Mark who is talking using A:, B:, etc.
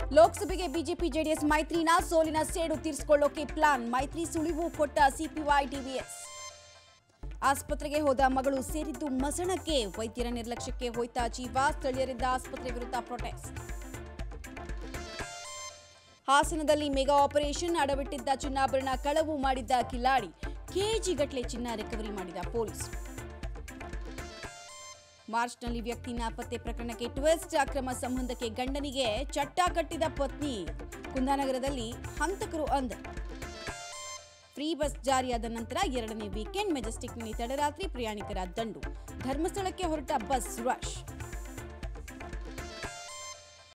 A: ಲೋಕಸಭೆಗೆ BJP JDS ಮೈತ್ರಿನ ಸೋಲಿನ ಸೇಡು ತೀರಿಸಿಕೊಳ್ಳೋಕೆ ಪ್ಲಾನ್ ಮೈತ್ರಿ ಸುಳಿವು ಕೊಟ್ಟ ಸಿಪಿವೈ ಡಿವಿಎಸ್ ಆಸ್ಪತ್ರೆಗೆ ಹೋದ ಮಗಳು ಸೇರಿದ್ದು ಮಸಣಕ್ಕೆ ವೈದ್ಯರ ನಿರ್ಲಕ್ಷ್ಯಕ್ಕೆ ಹೋಯ್ತಾ ಜೀವ ಸ್ಥಳೀಯರಿಂದ ಆಸ್ಪತ್ರೆ ವಿರುದ್ಧ ಪ್ರೊಟೆಸ್ಟ್ ಹಾಸನದಲ್ಲಿ ಮೆಗಾ ಆಪರೇಷನ್ ಅಡವಿಟ್ಟಿದ್ದ ಚಿನ್ನಾಭರಣ ಕಳವು ಮಾಡಿದ್ದ ಕಿಲಾಡಿ ಕೆಜಿಗಟ್ಟಲೆ ಚಿನ್ನ ರಿಕವರಿ ಮಾಡಿದ ಪೊಲೀಸ್ ಮಾರ್ಚ್ನಲ್ಲಿ ವ್ಯಕ್ತಿ ನಾಪತ್ತೆ ಪ್ರಕರಣಕ್ಕೆ ಟ್ವಿಸ್ಟ್ ಅಕ್ರಮ ಸಂಬಂಧಕ್ಕೆ ಗಂಡನಿಗೆ ಚಟ್ಟ ಕಟ್ಟಿದ ಪತ್ನಿ ಕುಂದಾನಗರದಲ್ಲಿ ಹಂತಕರು ಅಂದ ಫ್ರೀ ಬಸ್ ಜಾರಿಯಾದ ನಂತರ ಎರಡನೇ ವೀಕೆಂಡ್ ಮೆಜೆಸ್ಟಿಕ್ನಲ್ಲಿ ತಡರಾತ್ರಿ ಪ್ರಯಾಣಿಕರ ದಂಡು ಧರ್ಮಸ್ಥಳಕ್ಕೆ ಹೊರಟ ಬಸ್ ರಶ್